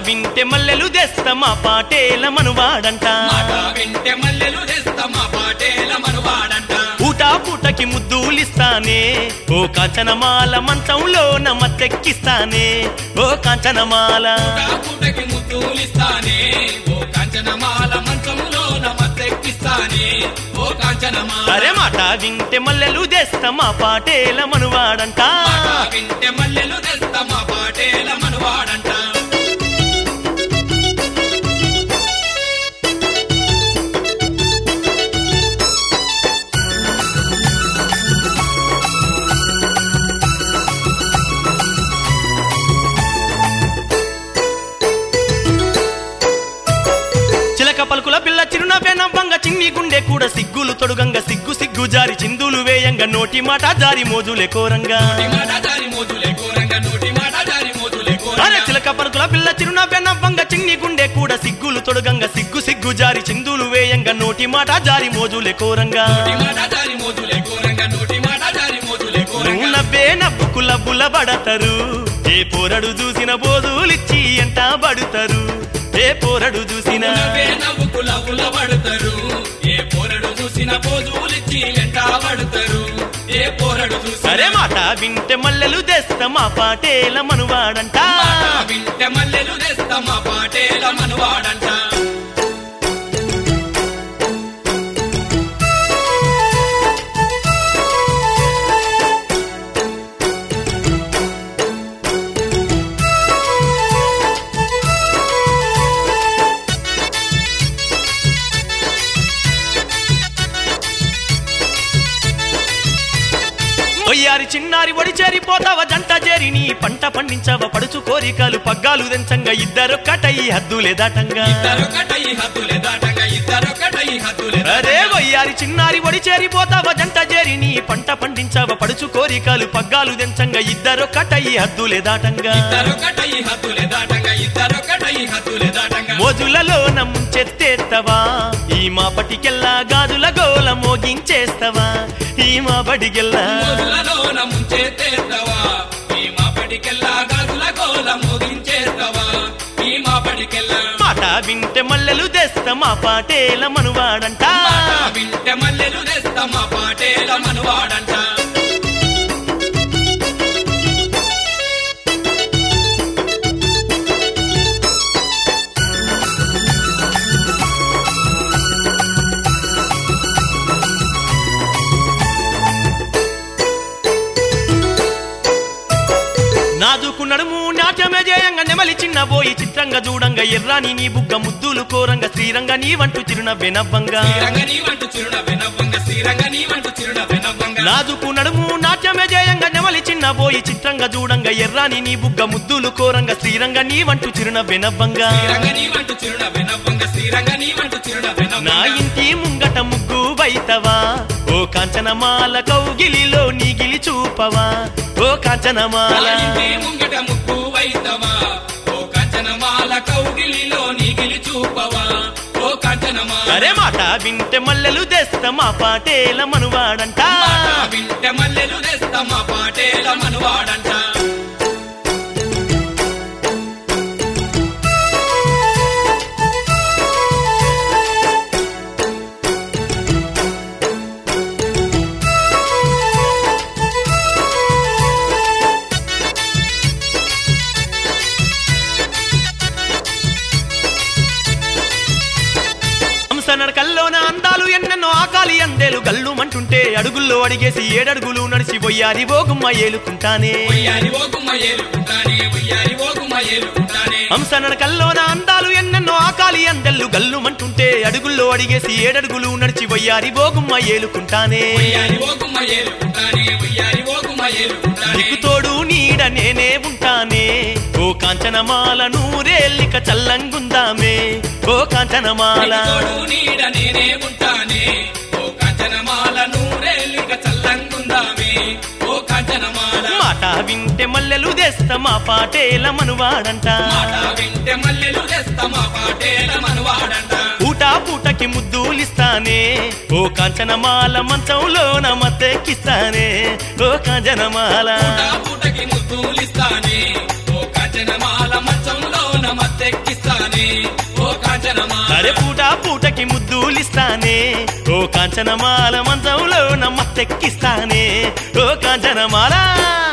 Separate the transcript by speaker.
Speaker 1: వింటే మల్లెలు తెస్తమా పాటేల మనువాడంట
Speaker 2: మాట వింటే మల్లెలు తెస్తమా పాటేల మనువాడంట
Speaker 1: పూటా పూటకి ముద్దులిస్తానే ఓ కాంచనమాల మంచంలో నమ్మతెక్కిస్తానే ఓ కాంచనమాల
Speaker 2: పూటకి ముద్దులిస్తానే ఓ కాంచనమాల మంచములో నమత్తెక్కిస్తానే ఓ కాంచనమాల
Speaker 1: అరే మాట వింటే మల్లెలు తెస్తమా పాటేల మనువాడంట
Speaker 2: మాట వింటే మల్లెలు తెస్తమా పాటేల మనువాడంట
Speaker 1: చిలక పలుకుల పిల్ల చిరునవ్వే నవ్వంగ చిన్ని గుండె కూడా సిగ్గులు తొడుగంగ సిగ్గు సిగ్గు జారి చిందులు వేయంగ నోటి మాట జారి మోజులే కోరంగా
Speaker 2: నోటి మాట జారి మోజులే కోరంగా నోటి మాట జారి మోజులే
Speaker 1: అరే
Speaker 2: కోరంగా
Speaker 1: చిలక పలుకుల పిల్ల చిరునవ్వే నవ్వంగ చిన్ని గుండె కూడా సిగ్గులు తొడుగంగ సిగ్గు సిగ్గు జారి చిందులు వేయంగ నోటి మాట జారి మోజులే కోరంగా
Speaker 2: నోటి మాట జారి మోజులే కోరంగా నోటి మాట జారి మోజులే
Speaker 1: నువ్వు
Speaker 2: కోరంగా
Speaker 1: నవ్వే నవ్వుకు లబ్బుల పడతారు ఏ పోరడు చూసిన బోధులిచ్చి ఎంట పడుతారు ఏ పోరడు చూసిన
Speaker 2: నవ్వే నవ్వుకు లవ్వుల పడతారు ఏ పోరడు చూసిన పోజులిచ్చి వెంట పడతారు ఏ పోరడు చూసిన
Speaker 1: అరే మాట వింటే మల్లెలు తెస్తమా పాటేల మనువాడంట
Speaker 2: మాట వింటే మల్లెలు తెస్తమా పాటేల మనువాడంట
Speaker 1: ఒయ్యారి చిన్నారి ఒడి చేరిపోతావ జంట చేరి నీ పంట పండించవ పడుచు కోరికలు పగ్గాలు తెంచంగా ఇద్దరొక్కటయి హద్దులే దాటంగా
Speaker 2: ఇద్దరొకటై హద్దులే దాటంగా ఇద్దరొకటై హద్దులే
Speaker 1: అరే వయ్యారి చిన్నారి ఒడి చేరిపోతావ జంట చేరి నీ పంట పండించవ పడుచు కోరికలు పగ్గాలు తెంచంగా ఇద్దరొక్కటయి హద్దులే దాటంగా
Speaker 2: ఇద్దరొకటై హద్దులే దాటంగా ఇద్దరొకటై హద్దులే దాటంగా
Speaker 1: మోజులలో నమ్ముంచెత్తేత్తవా ఈ మా పటికెల్లా గాజుల గోల మోగించేస్తవా ఈ మా బడికెల్లా
Speaker 2: రోజులలోన ముంచేస్తేస్తావా ఈ మా పడికెల్లా గాజుల గోల మోగించేస్తావా ఈ మా పడికెల్లా
Speaker 1: మాట వింటే మల్లెలు తెస్తమా పాటేల మనువాడంట
Speaker 2: మాట వింటే మల్లెలు తెస్తమా పాటేల మనువాడంట
Speaker 1: నాదుకు నడుము నాట్యమే జయంగా నెమలి చిన్న బోయి చిత్రంగా చూడంగా ఎర్రాని నీ బుగ్గ ముద్దులు కోరంగా శ్రీరంగ నీ వంటు చిరునవ్వే నవ్వంగా
Speaker 2: శ్రీరంగ నీ వంటు చిరున వెనవ్వంగ శ్రీరంగ నీ వంటు చిరున వెనవ్వంగ
Speaker 1: నాదుకు నడుము నాట్యమే జయంగా నెమలి చిన్న బోయి చిత్రంగా చూడంగా ఎర్రాని నీ బుగ్గ ముద్దులు కోరంగా శ్రీరంగ నీ వంటు చిరునవ్వే నవ్వంగా
Speaker 2: శ్రీరంగ నీ వంటు చిరున వెనవ్వంగ శ్రీరంగ నీ వంటు చిరున
Speaker 1: నా
Speaker 2: వెనవ్వంగ
Speaker 1: ఇంటి ముంగట ముగ్గు వైతవా ఓ కాంచనమాల కౌగిలిలో నీగిలి చూపవా ఓ కాంచనమాల
Speaker 2: ఇంటి ముంగట ముక్కు వైతవా ఓ కంచనమాల కౌగిలిలో నీగిలి చూపవా ఓ కంచనమాల
Speaker 1: అరే మాట వింటే మల్లెలు తెస్తమా పాటేల మనువాడంట
Speaker 2: మాట వింటే మల్లెలు తెస్తమా పాటేల మనువాడంట
Speaker 1: హంస నడకల్లోన అందాలు ఎన్నెన్నో ఆకాలి అందేలు గల్లు మంటుంటే అడుగుల్లో అడిగేసి ఏడడుగులు నడిచి పోయారి ఓగుమ్మ ఏలుకుంటానే
Speaker 2: ఉయ్యారి ఓ గుమ్మ ఏలుకుంటానే ఉయ్యారి ఓ గుమ్మ ఏలుకుంటానే
Speaker 1: హంస నడకల్లోన అందాలు ఎన్నెన్నో ఆకాలి అందెల్లు గల్లు మంటుంటే అడుగుల్లో అడిగేసి ఏడడుగులు నడిచి పోయారి ఓగుమ్మ ఏలుకుంటానే
Speaker 2: ఉయ్యారి ఓ గుమ్మ ఏలుకుంటానే ఉయ్యారి ఓ గుమ్మ ఏలుకుంటానే
Speaker 1: నీకు తోడు నీడ నేనే ఉంటానే ఓ కాంచనమాల నూరేల్లిక చల్లంగుందామే ఓ కాంచనమాల
Speaker 2: తోడు నీడ నేనే ఉంటానే ఓ కంచనమాల నూరేళ్ళిక చల్లంగుందామే ఓ కంచనమాల
Speaker 1: మాట వింటే మల్లెలు తెస్తమా పాటేల మనువాడంట
Speaker 2: మాట వింటే మల్లెలు తెస్తమా పాటేల మనువాడంట
Speaker 1: పూటా పూటకి ముద్దులిస్తానే ఓ కాంచనమాల మంచంలో నమ్మతెక్కిస్తానే ఓ కాంచనమాల
Speaker 2: పూట పూటకి ముద్దులిస్తానే ఓ కంచనమాల మంచంలో నమత్తెక్కి ఇస్తానే ఓ కాంచనమాల
Speaker 1: అరే పూట పూటకి ముద్దులిస్తానే ఓ కాంచనమాల మంచంలో నమ్మ తెక్కిస్తానే ఓ కాంచనమాల